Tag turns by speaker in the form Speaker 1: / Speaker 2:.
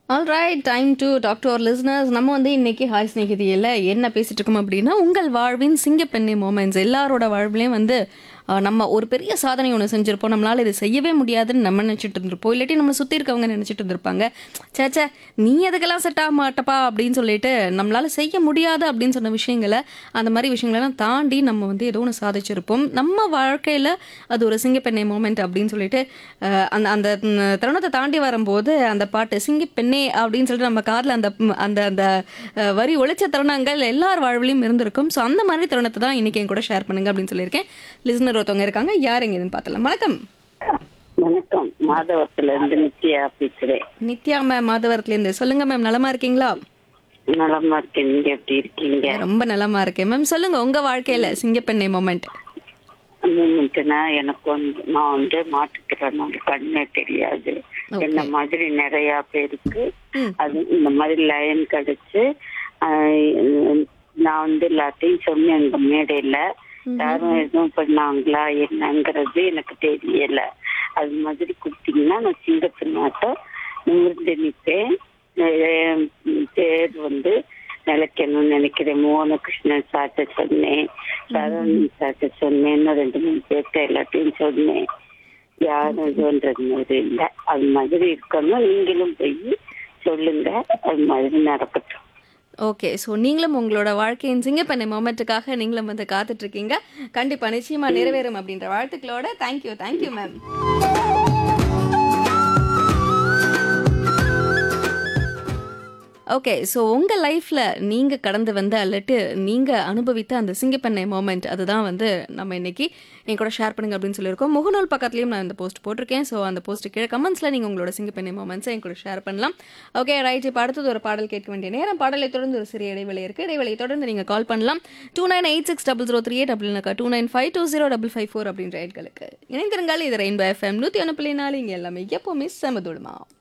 Speaker 1: All right time to talk to our listeners நம்ம வந்து இன்னைக்கு ஹாய் ஸ்நேகிதியில் என்ன பேசிட்டு இருக்கோம் அப்படின்னா உங்கள் வாழ்வின் சிங்கப்பெண்ணை மூமெண்ட்ஸ் எல்லாரோட வாழ்விலையும் வந்து அஹ், நம்ம ஒரு பெரிய சாதனை ஒன்று செஞ்சுருப்போம் நம்மளால் இது செய்யவே முடியாதுன்னு நம்ம நினச்சிட்டு இருந்திருப்போம் இல்லாட்டி நம்ம சுற்றி இருக்கவங்க நினச்சிட்டு இருந்திருப்பாங்க சேச்சே நீ எதுக்கெல்லாம் செட் ஆக மாட்டப்பா அப்படின்னு சொல்லிட்டு நம்மளால் செய்ய முடியாது அப்படின்னு சொன்ன விஷயங்களை அந்த மாதிரி விஷயங்களெல்லாம் தாண்டி நம்ம வந்து ஏதோ ஒன்று சாதிச்சிருப்போம் நம்ம வாழ்க்கையில் அது ஒரு சிங்கப்பெண்ணை மூமெண்ட் அப்படின்னு சொல்லிட்டு அஹ், அந்த அந்த ம், தருணத்தை தாண்டி வரும்போது அந்த பாட்டு சிங்கப்பெண்ணே அப்படின்னு சொல்லிட்டு நம்ம காதில் அந்த ம், அந்த அந்த அஹ், வரி ஒழிச்ச தருணங்கள் எல்லார் வாழ்விலையும் இருந்திருக்கும் ஸோ அந்த மாதிரி தருணத்தை தான் இன்னைக்கு என் கூட ஷேர் பண்ணுங்க அப்படின்னு சொல்லியிருக்கேன் லிசனர் ஒருத்தவங்க இருக்காங்க யார் எங்கன்னு பார்த்தலாம் வணக்கம்
Speaker 2: வணக்கம் மாதவத்துல இருந்து நித்யா பேசுறேன்
Speaker 1: நித்யா மேம் மாதவரத்துலேருந்து சொல்லுங்க மேம் நலமா இருக்கீங்களா
Speaker 2: நலமா இருக்கேன் நீங்க எப்படி இருக்கீங்க
Speaker 1: ரொம்ப நலமா இருக்கேன் மேம் சொல்லுங்க உங்க வாழ்க்கையில சிங்கப்பெண்ணை மொமெண்ட்
Speaker 2: மூமெண்ட்னா எனக்கு வந்து நான் வந்து மாற்றுத்திறனால கண்ணே தெரியாது என்ன மாதிரி நிறைய பேருக்கு
Speaker 1: ம்.
Speaker 2: அது இந்த மாதிரி லைன் கிடைச்சு ஆஹ், நான் வந்து எல்லாத்தையும் சொன்னேன் இந்த மேடையில யாரும் எதுவும் பண்ணாங்களா என்னங்கிறது எனக்கு தெரியல அது மாதிரி கொடுத்தீங்கன்னா நான் சிங்கப்பெண்ணாட்டம் நிமிர்ந்து நிற்பேன் அஹ் பேர் வந்து நிலைக்கணும்னு நினைக்கிறேன் மோகனகிருஷ்ணன் சார்ட்ட சொன்னேன் சரவணன் சார்ட்ட சொன்னேன் இன்னும் ரெண்டு மூணு பேர்ட்ட எல்லாத்தையும் சொன்னேன் யாரும் இதுன்றது மாதிரி இல்லை அது மாதிரி இருக்கணும் நீங்களும் போய் சொல்லுங்க அது மாதிரி நடக்கட்டும்
Speaker 1: ஓகே ஸோ நீங்களும் உங்களோட வாழ்க்கையின் சிங்கப்பெண்ணை மொமெண்ட்டுக்காக நீங்களும் வந்து காத்துட்டு இருக்கீங்க கண்டிப்பா நிச்சயமா நிறைவேறும் அப்படின்ற வாழ்த்துக்களோட thank you thank you ma'am okay so உங்கள் லைஃப்பில் நீங்கள் கடந்து வந்த அல்லட்டு நீங்கள் அனுபவித்த அந்த சிங்கப்பெண்ணை மோமெண்ட் அதுதான் வந்து நம்ம இன்னைக்கு என் கூட ஷேர் பண்ணுங்க அப்படின்னு சொல்லியிருக்கோம் முகநூல் பக்கத்துலேயும் நான் இந்த போஸ்ட் போட்டிருக்கேன் ஸோ அந்த போஸ்ட் கீழே கமெண்ட்ஸில் நீங்கள் உங்களோட சிங்கப்பெண்ணை மோமெண்ட்ஸை என் கூட ஷேர் பண்ணலாம் ஓகே ரைட் இப்போ அடுத்தது ஒரு பாடல் கேட்க வேண்டிய நேரம் பாடலை தொடர்ந்து ஒரு சிறிய இடைவெளி இருக்குது இடைவெளியை தொடர்ந்து நீங்கள் கால் பண்ணலாம் two nine eight six double zero three eight அப்படின்னாக்கா two nine five two zero double five four அப்படின்ற எண்களுக்கு இணைந்திருங்கள் இது ரெயின்போ எஃப்எம் நூற்றி ஒன்று புள்ளி நாலு இங்கே எல்லாமே எப்போவுமே செமதுடுமா